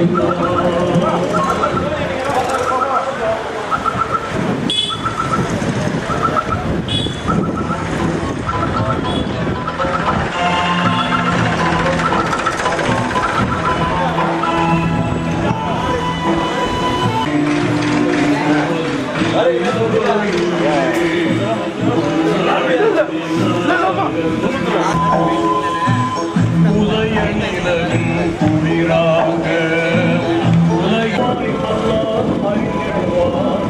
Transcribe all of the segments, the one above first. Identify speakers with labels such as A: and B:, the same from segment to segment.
A: உதயநிலவின் குளிராக உலகெல்லாம் அறிந்திடுவார்.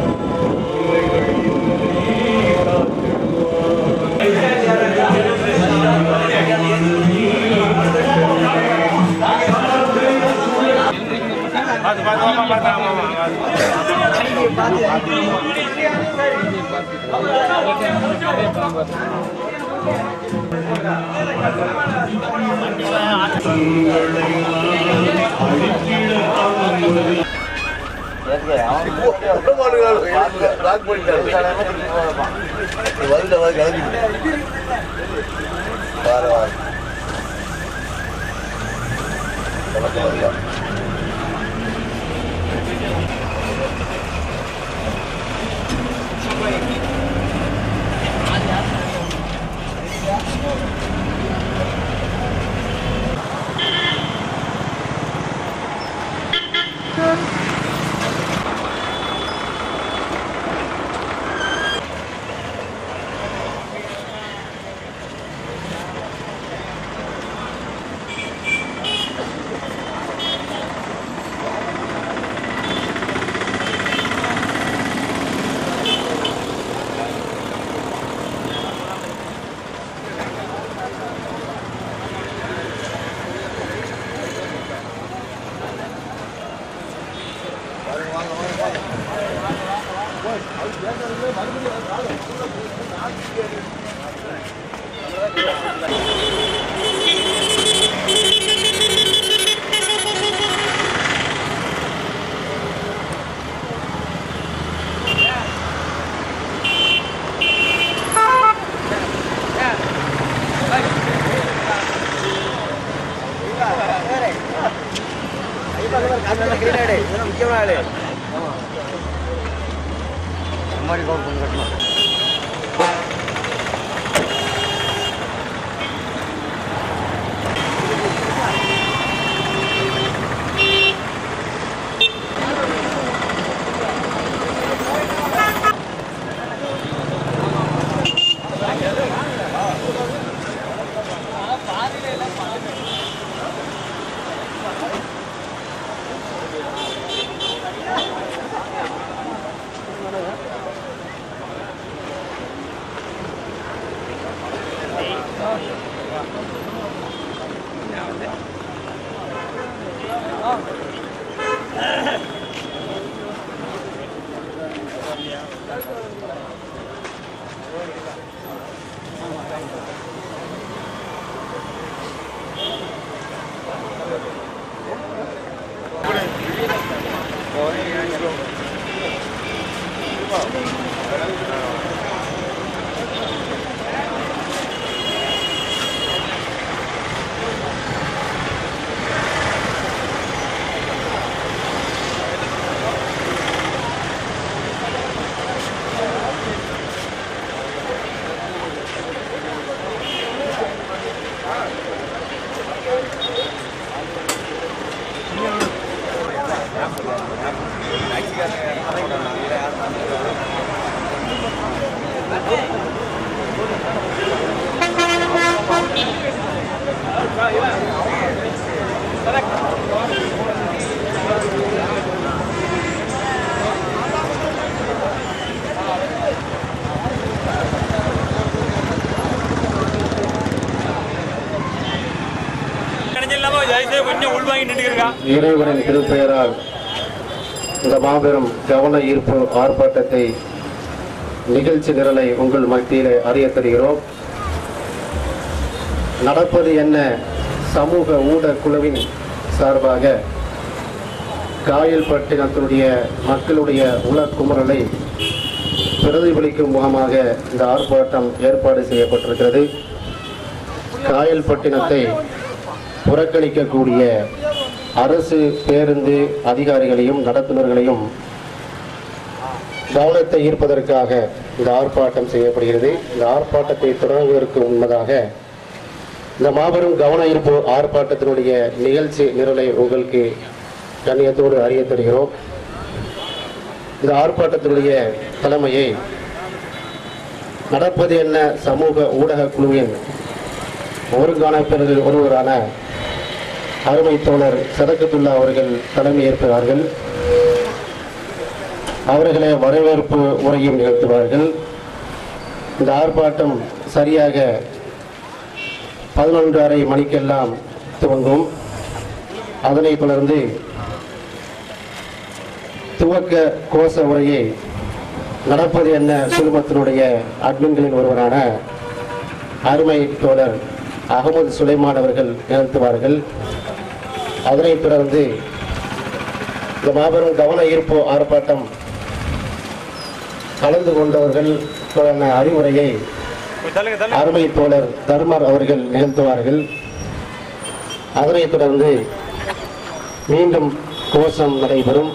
B: இறைவனின் திருப்பெயரால் இந்த மாபெரும் கவன ஈர்ப்பு ஆர்ப்பாட்டத்தை நிகழ்ச்சி நிரலை உங்கள் மத்தியிலே அறிய தருகிறோம் நடப்பது என்ன சமூக ஊடக குழுவின் சார்பாக காயல்பட்டினத்தினுடைய மக்களுடைய உலக்குமுறலை பிரதிபலிக்கும் முகமாக இந்த ஆர்ப்பாட்டம் ஏற்பாடு செய்யப்பட்டிருக்கிறது காயல்பட்டினத்தை புறக்கணிக்கக்கூடிய அரசு பேருந்து அதிகாரிகளையும் நடத்துனர்களையும் கவனத்தை ஈர்ப்பதற்காக இந்த ஆர்ப்பாட்டம் செய்யப்படுகிறது இந்த ஆர்ப்பாட்டத்தை தொடங்குவதற்கு முன்பதாக இந்த மாபெரும் கவன ஈர்ப்பு ஆர்ப்பாட்டத்தினுடைய நிகழ்ச்சி நிரலை உங்களுக்கு கண்ணியத்தோடு அறிய தருகிறோம் இந்த ஆர்ப்பாட்டத்தினுடைய தலைமையை நடப்பது என்ன சமூக ஊடக குழுவின் ஒருங்காணப்பினரில் ஒருவரான அருமை தோழர் சதக்கத்துல்லா அவர்கள் தலைமை ஏற்கிறார்கள் அவர்களே வரவேற்பு உரையும் நிகழ்த்துவார்கள் இந்த ஆர்ப்பாட்டம் சரியாக பதினொன்று அரை மணிக்கெல்லாம் துவங்கும் அதனைத் தொடர்ந்து துவக்க கோஷ உரையை நடப்பது என்ன குழுமத்தினுடைய அட்மின்களில் ஒருவரான அருமை தோழர் அகமது சுலைமான் அவர்கள் நிகழ்த்துவார்கள் அதனைத் தொடர்ந்து இந்த மாபெரும் கவன ஈர்ப்பு ஆர்ப்பாட்டம் கலந்து கொண்டவர்கள் அறிவுரையை அருமை தோழர் தர்மர் அவர்கள் நிகழ்த்துவார்கள் அதனைத் தொடர்ந்து மீண்டும் கோஷம் நடைபெறும்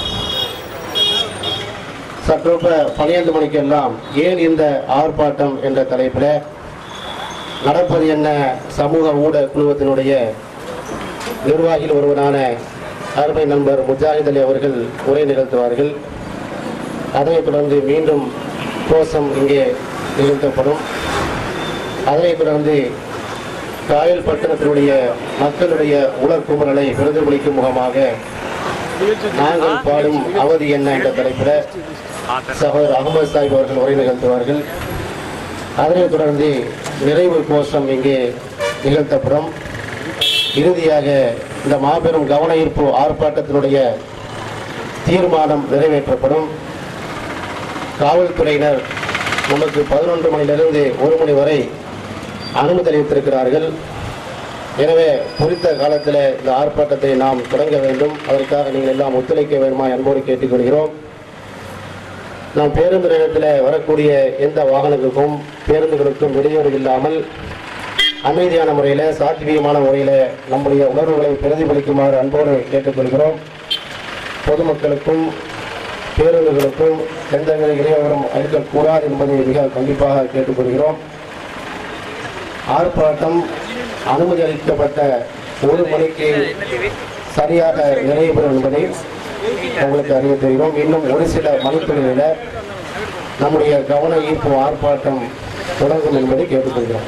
B: சற்றொப்ப பன்னிரண்டு மணிக்கெல்லாம் ஏன் இந்த ஆர்ப்பாட்டம் என்ற தலைப்பில் நடப்பது என்ன சமூக ஊடக குழுவத்தினுடைய நிர்வாகியில் ஒருவரான அருமை நண்பர் முஜாஹித் அலி அவர்கள் உரை நிகழ்த்துவார்கள் அதனைத் தொடர்ந்து மீண்டும் கோஷம் இங்கே நிகழ்த்தப்படும் அதனைத் தொடர்ந்து காயல் பட்டணத்தினுடைய மக்களுடைய உலர்குமரலை பிரதிபலிக்கும் முகமாக நாங்கள் பாடும் அவதி என்ன என்ற தலைப்பில் சகோதரர் அகமது சாஹிப் அவர்கள் உரை நிகழ்த்துவார்கள் அதனைத் தொடர்ந்து நிறைவு கோஷம் இங்கே நிகழ்த்தப்படும் இறுதியாக இந்த மாபெரும் கவன ஈர்ப்பு ஆர்ப்பாட்டத்தினுடைய தீர்மானம் நிறைவேற்றப்படும் காவல்துறையினர் நமக்கு பதினொன்று மணியிலிருந்து ஒரு மணி வரை அனுமதி அளித்திருக்கிறார்கள் எனவே குறித்த காலத்தில் இந்த ஆர்ப்பாட்டத்தை நாம் தொடங்க வேண்டும் அதற்காக நீங்கள் எல்லாம் ஒத்துழைக்க வேண்டுமா என்போடு கேட்டுக்கொள்கிறோம் நாம் பேருந்து நிலையத்தில் வரக்கூடிய எந்த வாகனங்களுக்கும் பேருந்துகளுக்கும் இடையூறு இல்லாமல் அமைதியான முறையில் சாத்வீகமான முறையில் நம்முடைய உணர்வுகளை பிரதிபலிக்குமாறு அன்போடு கேட்டுக்கொள்கிறோம் பொதுமக்களுக்கும் பேருந்துகளுக்கும் எந்தவித இடையூறும் அளிக்கக்கூடாது என்பதை மிக கண்டிப்பாக கேட்டுக்கொள்கிறோம் ஆர்ப்பாட்டம் அனுமதி அளிக்கப்பட்ட ஒரு மணிக்கு சரியாக நிறைவு பெறும் என்பதை உங்களுக்கு அறிய தெரிகிறோம் இன்னும் ஒரு சில மணித்துறைகளில் நம்முடைய கவன ஈர்ப்பு ஆர்ப்பாட்டம் தொடங்கும் என்பதை கேட்டுக்கொள்கிறோம்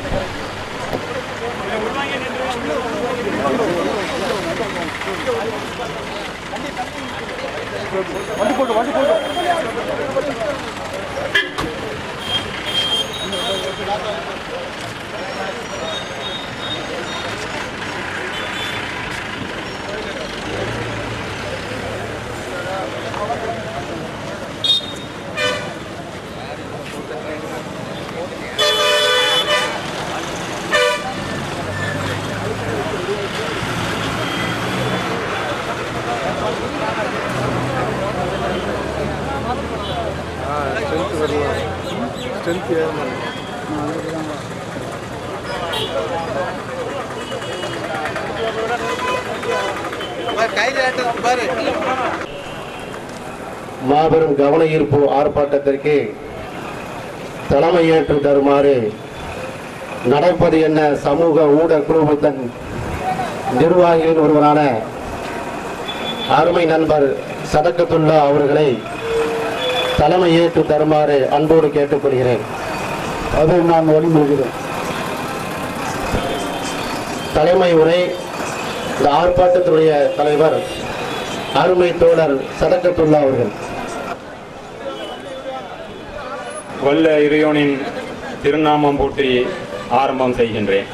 B: மாபெரும் கவன ஈர்ப்பு ஆர்ப்பாட்டத்திற்கு தலைமையேற்று தருமாறு நடப்பது என்ன சமூக ஊடக குழுமத்தின் நிர்வாகிகளில் ஒருவரான அருமை நண்பர் சதக்கத்துல்லா அவர்களை தலைமையேற்று தருமாறு அன்போடு கேட்டுக்கொள்கிறேன் அதை நான் வழிமொழிகிறேன் தலைமை உரை இந்த ஆர்ப்பாட்டத்துடைய தலைவர் அருமை தோழர் சதக்கத்துல்லா அவர்கள்
C: வல்ல இறையோனின் திருநாமம் போற்றி ஆரம்பம் செய்கின்றேன்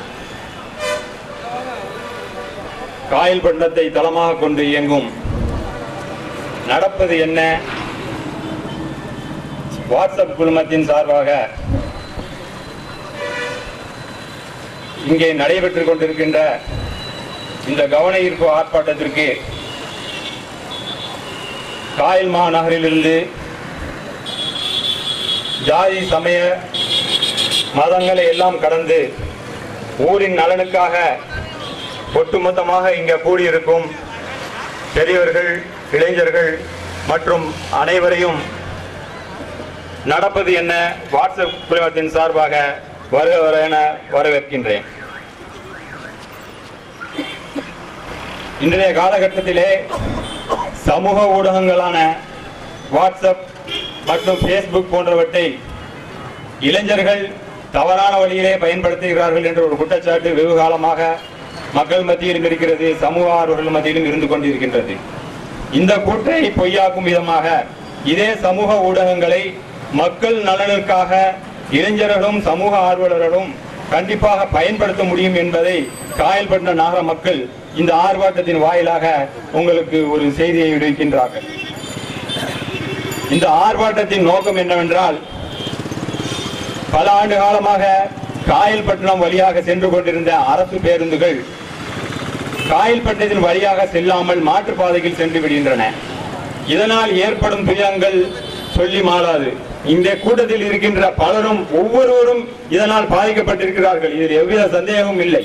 C: காயல் பண்டத்தை தளமாக கொண்டு இயங்கும் நடப்பது என்ன வாட்ஸ்அப் குழுமத்தின் சார்பாக இங்கே நடைபெற்றுக் கொண்டிருக்கின்ற இந்த கவன ஈர்ப்பு ஆர்ப்பாட்டத்திற்கு காயல் மாநகரிலிருந்து ஜாதி சமய மதங்களை எல்லாம் கடந்து ஊரின் நலனுக்காக ஒட்டுமொத்தமாக இங்க கூடியிருக்கும் பெரியவர்கள் இளைஞர்கள் மற்றும் அனைவரையும் நடப்பது என்ன வாட்ஸ்அப் குழுமத்தின் சார்பாக வருக வர என வரவேற்கின்றேன் இன்றைய காலகட்டத்திலே சமூக ஊடகங்களான வாட்ஸ்அப் மற்றும் ஃபேஸ்புக் போன்றவற்றை இளைஞர்கள் தவறான வழியிலே பயன்படுத்துகிறார்கள் என்ற ஒரு குற்றச்சாட்டு வெகு காலமாக மக்கள் மத்தியிலும் இருக்கிறது சமூக ஆர்வலர்கள் மத்தியிலும் இருந்து கொண்டிருக்கின்றது இந்த கூற்றை பொய்யாக்கும் விதமாக இதே சமூக ஊடகங்களை மக்கள் நலனுக்காக இளைஞர்களும் சமூக ஆர்வலர்களும் கண்டிப்பாக பயன்படுத்த முடியும் என்பதை காயல்பட்ட நகர மக்கள் இந்த ஆர்ப்பாட்டத்தின் வாயிலாக உங்களுக்கு ஒரு செய்தியை விடுவிக்கின்றார்கள் இந்த ஆர்ப்பாட்டத்தின் நோக்கம் என்னவென்றால் பல ஆண்டு காலமாக காயல்பட்டினம் வழியாக சென்று கொண்டிருந்த அரசு பேருந்துகள் காயல்பட்டினத்தின் வழியாக செல்லாமல் மாற்றுப்பாதையில் சென்று விடுகின்றன இதனால் ஏற்படும் துயரங்கள் சொல்லி மாறாது இந்த கூட்டத்தில் இருக்கின்ற பலரும் ஒவ்வொருவரும் இதனால் பாதிக்கப்பட்டிருக்கிறார்கள் இதில் எவ்வித சந்தேகமும் இல்லை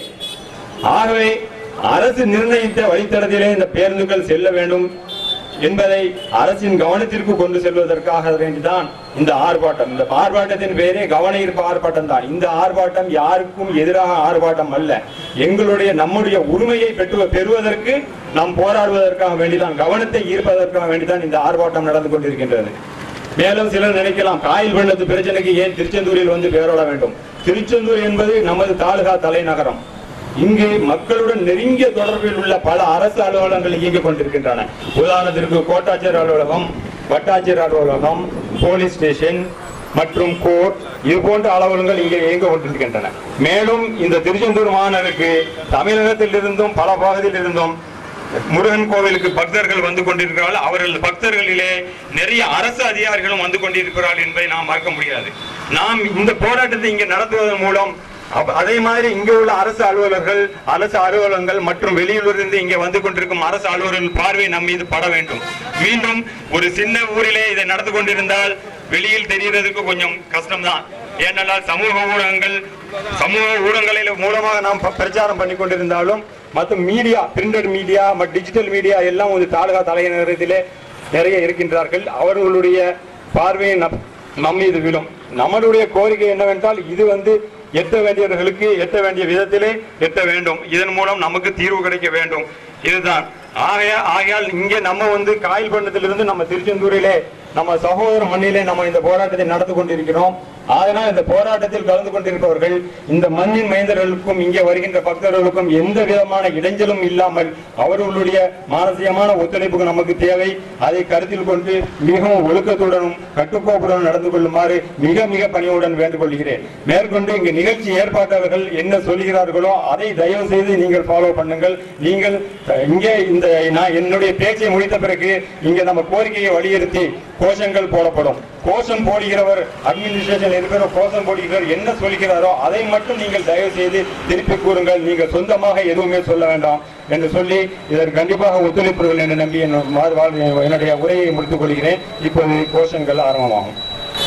C: ஆகவே அரசு நிர்ணயித்த வழித்தடத்திலே இந்த பேருந்துகள் செல்ல வேண்டும் என்பதை அரசின் கவனத்திற்கு கொண்டு செல்வதற்காக வேண்டிதான் இந்த ஆர்ப்பாட்டம் இந்த ஆர்ப்பாட்டத்தின் பேரே கவன ஈர்ப்பு ஆர்ப்பாட்டம் தான் இந்த ஆர்ப்பாட்டம் யாருக்கும் எதிராக ஆர்ப்பாட்டம் அல்ல எங்களுடைய நம்முடைய உரிமையை பெற்று பெறுவதற்கு நாம் போராடுவதற்காக வேண்டிதான் கவனத்தை ஈர்ப்பதற்காக வேண்டிதான் இந்த ஆர்ப்பாட்டம் நடந்து கொண்டிருக்கின்றது மேலும் சிலர் நினைக்கலாம் காயில் வெள்ளத்து பிரச்சனைக்கு ஏன் திருச்செந்தூரில் வந்து பேரோட வேண்டும் திருச்செந்தூர் என்பது நமது தாலுகா தலைநகரம் இங்கு மக்களுடன் நெருங்கிய தொடர்பில் உள்ள பல அரசு அலுவலகங்கள் இயங்கிக் கொண்டிருக்கின்றன உதாரணத்திற்கு கோட்டாட்சியர் அலுவலகம் வட்டாட்சியர் அலுவலகம் போலீஸ் ஸ்டேஷன் மற்றும் கோர்ட் இது போன்ற அலுவலகங்கள் இங்கே இயங்க கொண்டிருக்கின்றன மேலும் இந்த திருச்செந்தூர் மாநகருக்கு தமிழகத்தில் இருந்தும் பல பகுதியில் இருந்தும் முருகன் கோவிலுக்கு பக்தர்கள் வந்து கொண்டிருக்கிறார்கள் அவர்கள் பக்தர்களிலே நிறைய அரசு அதிகாரிகளும் வந்து கொண்டிருக்கிறார்கள் என்பதை நாம் மறக்க முடியாது நாம் இந்த போராட்டத்தை இங்கே நடத்துவதன் மூலம் அப்ப அதே மாதிரி இங்க உள்ள அரசு அலுவலர்கள் அரசு அலுவலகங்கள் மற்றும் வெளியூரிலிருந்து இங்கே வந்து கொண்டிருக்கும் அரசு அலுவலர்கள் பார்வை நம் மீது பட வேண்டும் மீண்டும் ஒரு சின்ன ஊரிலே இதை நடந்து கொண்டிருந்தால் வெளியில் தெரிகிறதுக்கு கொஞ்சம் கஷ்டம்தான் ஏனென்றால் சமூக ஊடகங்கள் சமூக ஊடகங்களில் மூலமாக நாம் ப- பிரச்சாரம் பண்ணி கொண்டிருந்தாலும் மற்றும் மீடியா பிரிண்டட் மீடியா மற்றும் டிஜிட்டல் மீடியா எல்லாம் ஒரு தாலுகா தலைநகரத்திலே நிறைய இருக்கின்றார்கள் அவர்களுடைய பார்வையை நம் நம் மீது விழும் நம்மளுடைய கோரிக்கை என்னவென்றால் இது வந்து எட்ட வேண்டியவர்களுக்கு எட்ட வேண்டிய விதத்திலே எட்ட வேண்டும் இதன் மூலம் நமக்கு தீர்வு கிடைக்க வேண்டும் இதுதான் ஆகையா ஆகையால் இங்கே நம்ம வந்து காயில் பண்ணத்திலிருந்து நம்ம திருச்செந்தூரிலே நம்ம சகோதர மண்ணிலே நம்ம இந்த போராட்டத்தை நடந்து கொண்டிருக்கிறோம் அதனால் இந்த போராட்டத்தில் கலந்து கொண்டிருப்பவர்கள் இந்த மண்ணின் மைந்தர்களுக்கும் இங்கே வருகின்ற பக்தர்களுக்கும் எந்த விதமான இடைஞ்சலும் இல்லாமல் அவர்களுடைய மானசீகமான ஒத்துழைப்புக்கு நமக்கு தேவை அதை கருத்தில் கொண்டு மிகவும் ஒழுக்கத்துடனும் கட்டுக்கோப்புடனும் நடந்து கொள்ளுமாறு மிக மிக பணியுடன் வேண்டுகொள்கிறேன் மேற்கொண்டு இங்கு நிகழ்ச்சி ஏற்பாட்டாளர்கள் என்ன சொல்கிறார்களோ அதை தயவு செய்து நீங்கள் ஃபாலோ பண்ணுங்கள் நீங்கள் அஹ், இங்கே இந்த நான் என்னுடைய பேச்சை முடித்த பிறகு இங்கே நம்ம கோரிக்கையை வலியுறுத்தி கோஷங்கள் போடப்படும் கோஷம் போடுகிறவர் அட்மினிஸ்ட்ரேஷன் இருக்கிற கோஷம் போடுகிறவர் என்ன சொல்கிறாரோ அதை மட்டும் நீங்கள் தயவு செய்து திருப்பி கூறுங்கள் நீங்கள் சொந்தமாக எதுவுமே சொல்ல வேண்டாம் என்று சொல்லி இதற்கு கண்டிப்பாக ஒத்துழைப்புகள் என்று நம்பி என் வாழ்- வாழ்- என்னுடைய உரையை முடித்துக் கொள்கிறேன் இப்போது கோஷங்கள் ஆரம்பமாகும்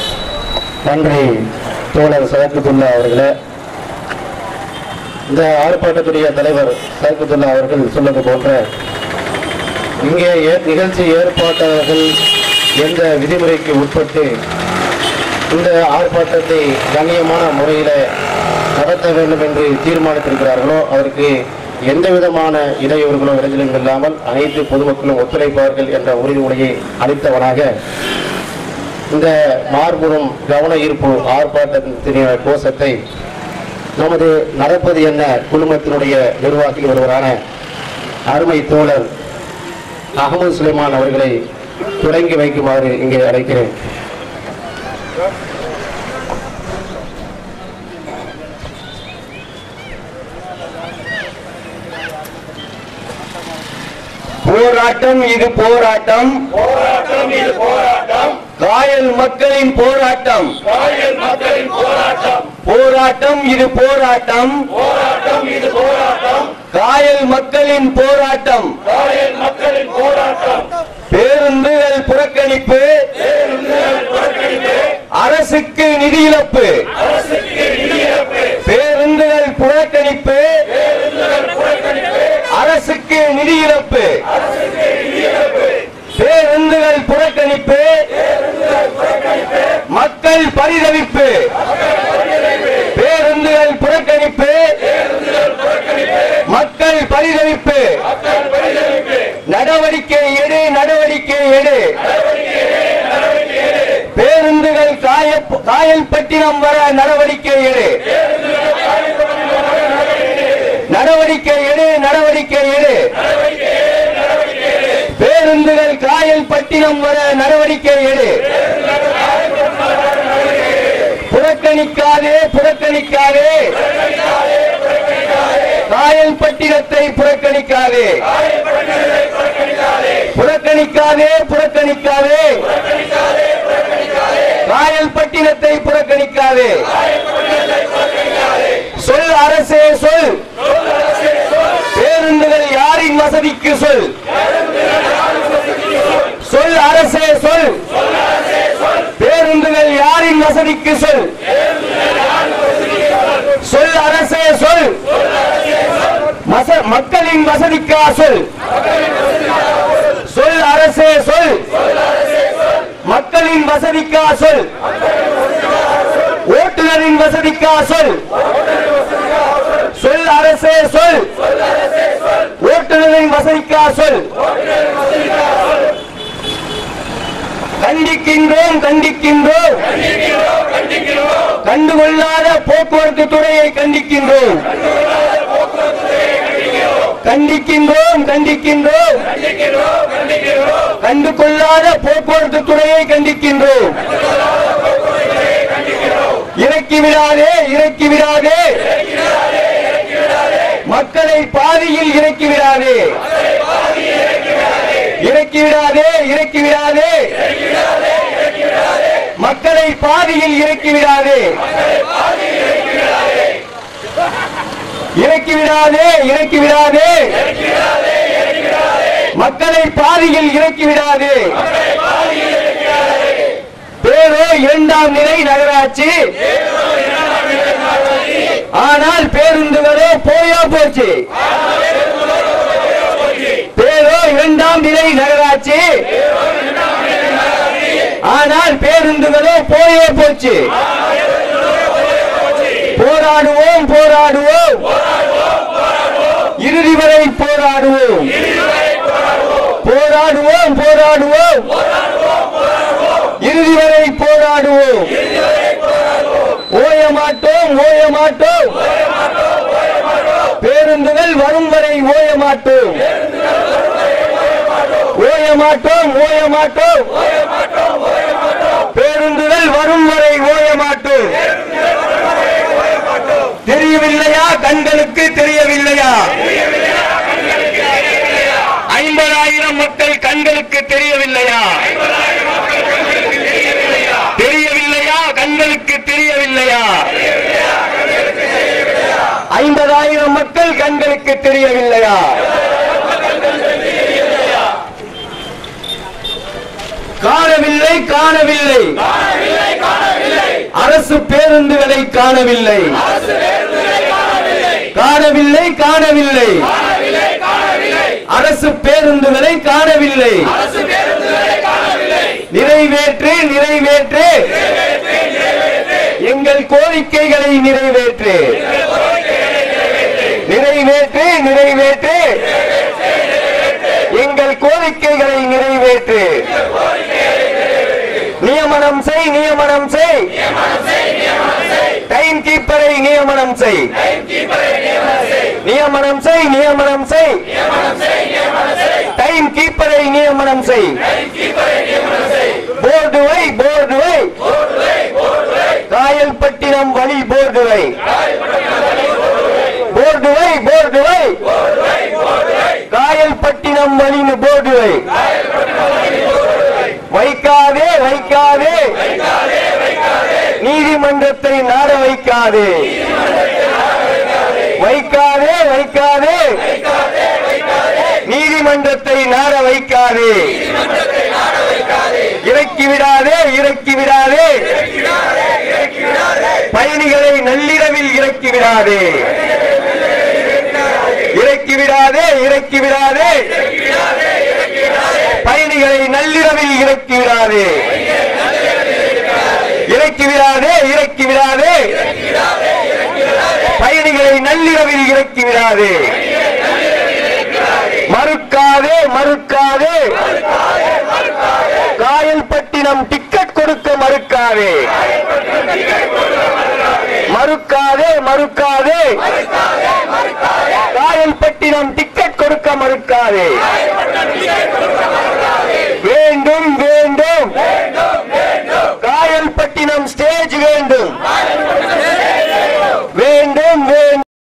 B: நன்றி தோழர் சயக்குத்துல்லா அவர்களே இந்த ஆர்ப்பாட்டத்துடைய தலைவர் சயக்குத்துல்லா அவர்கள் சொன்னது போன்ற இங்கே ஏ- நிகழ்ச்சி ஏற்பாட்டாளர்கள் எந்த விதிமுறைக்கு உட்பட்டு இந்த ஆர்ப்பாட்டத்தை கண்ணியமான முறையில் நடத்த வேண்டும் என்று தீர்மானித்திருக்கிறார்களோ அதற்கு எந்த விதமான இடையூறுகளோ இடைஞ்சலும் இல்லாமல் அனைத்து பொதுமக்களும் ஒத்துழைப்பார்கள் என்ற உறுதிமொழியை அளித்தவனாக இந்த மார்புறும் கவன ஈர்ப்பு ஆர்ப்பாட்டத்தின் கோஷத்தை நமது நடப்பது என்ன குழுமத்தினுடைய நிர்வாகிகள் ஒருவரான அருமை தோழர் அகமது சுலைமான் அவர்களை தொடங்கி வைக்குமாறு இங்கே அழைக்கிறேன்
D: போராட்டம் இது போராட்டம்
A: போராட்டம் இது போராட்டம்
D: காயல் மக்களின் போராட்டம்
A: காயல் மக்களின் போராட்டம்
D: போராட்டம் இது போராட்டம்
A: போராட்டம் இது போராட்டம்
D: காயல் மக்களின் போராட்டம்
A: காயல் மக்களின் போராட்டம்
D: பேருந்துகள் புறக்கணிப்பு அரசுக்கு நிதி இழப்பு
A: அரசுக்கு நிதி இழப்பு
D: பேருந்துகள் புறக்கணிப்பு அரசுக்கு நிதி இழப்பு
A: அரசுக்கு நிதி
D: புறக்கணிப்பு மக்கள் பரிதவிப்பு பேருந்துகள் புறக்கணிப்பு மக்கள் பரிதவிப்பு நடவடிக்கை எடு நடவடிக்கை எடு பேருந்துகள் காய காயல்பட்டினம் வர நடவடிக்கை எடு நடவடிக்கை எடு நடவடிக்கை எடு பேருந்துகள் காயல்பட்டினம் வர நடவடிக்கை எடு புறக்கணிக்காதே புறக்கணிக்காதே காயல்பட்டினத்தை புறக்கணிக்காதே புறக்கணிக்காதே புறக்கணிக்காதே காயல்பட்டினத்தை புறக்கணிக்காதே சொல் அரசே சொல் பேருந்துகள் யாரின் வசதிக்கு சொல் சொல் அரசே சொல் பேருந்துகள் யாரின் வசதிக்கு சொல் சொல் அரசே சொல் மச- மக்களின் வசதிக்கா சொல் சொல் அரசே சொல் மக்களின் வசதிக்கா சொல் ஓட்டுநரின் வசதிக்கா சொல் சொல் அரசே சொல் ஓட்டுநரின் வசதிக்கா சொல் கண்டிக்கின்றோம் கண்டிக்கின்றோம் கண்டுகொள்ளாத போக்குவரத்து துறையை கண்டிக்கின்றோம் கண்டிக்கின்றோம் கண்டிக்கின்றோம் கண்டு கொள்ளாத போக்குவரத்து துறையை கண்டிக்கின்றோம் இறக்கி விடாதே இறக்கி விடாதே மக்களை பாதியில் இறக்கி விடாதே இறக்கி விடாதே இறக்கி விடாதே மக்களை பாதியில் இறக்கி விடாதே இறக்கி விடாதே இறக்கி விடாதே மக்களை பாதியில் இறக்கி விடாதே பேரோ இரண்டாம் நிலை நகராட்சி ஆனால் பேருந்துகளோ போயோ போச்சு பேரோ இரண்டாம் நிலை நகராட்சி ஆனால் பேருந்துகளோ போயே போச்சு போராடுவோம் போராடுவோம் இறுதி வரை போராடுவோம் போராடுவோம் போராடுவோம் இறுதி வரை போராடுவோம் ஓய மாட்டோம் ஓய மாட்டோம் பேருந்துகள் வரும் வரை ஓய மாட்டோம் ஓய மாட்டோம் ஓய மாட்டோம் பேருந்துகள் வரும் வரை ஓய மாட்டோம் தெரியவில்லையா கண்களுக்கு தெரியவில்லையா ஐம்பதாயிரம் மக்கள் கண்களுக்கு தெரியவில்லையா தெரியவில்லையா கண்களுக்கு தெரியவில்லையா ஐம்பதாயிரம் மக்கள் கண்களுக்கு தெரியவில்லையா காணவில்லை காணவில்லை அரசு பேருந்துகளை காணவில்லை காணவில்லை காணவில்லை அரசு பேருந்துகளை காணவில்லை நிறைவேற்று நிறைவேற்று எங்கள் கோரிக்கைகளை நிறைவேற்று நிறைவேற்று நிறைவேற்று எங்கள் கோரிக்கைகளை நிறைவேற்று நியமனம் செய் நியமனம் செய் டைம் கீப்பரை நியமனம் செய் நியமனம் செய் நியமனம் செய் டைம் கீப்பரை நியமனம் செய் போர்டு வை போர்டு வை காயல்பட்டினம் வழி போர்டு வை போர்டு வை போர்டு வை காயல்பட்டினம் வழின்னு போர்டு வை வைக்காதே வைக்காதே நீதிமன்றத்தை நாட வைக்காதே வைக்காதே வைக்காதே நீதிமன்றத்தை நாட வைக்காதே இறக்கி விடாதே இறக்கி விடாதே பயணிகளை நள்ளிரவில் இறக்கி விடாதே இறக்கி விடாதே இறக்கி விடாதே பயணிகளை நள்ளிரவில் இறக்கி விடாதே மறுக்காதே மறுக்காதே மறுக்காதே காயல்பட்டினம் டிக்கெட் கொடுக்க மறுக்காதே மறுக்காதே மறுக்காதே காயல்பட்டினம் டிக்கெட் கொடுக்க மறுக்காதே வேண்டும் வேண்டும் காயல்பட்டினம் ஸ்டேஜ் வேண்டும்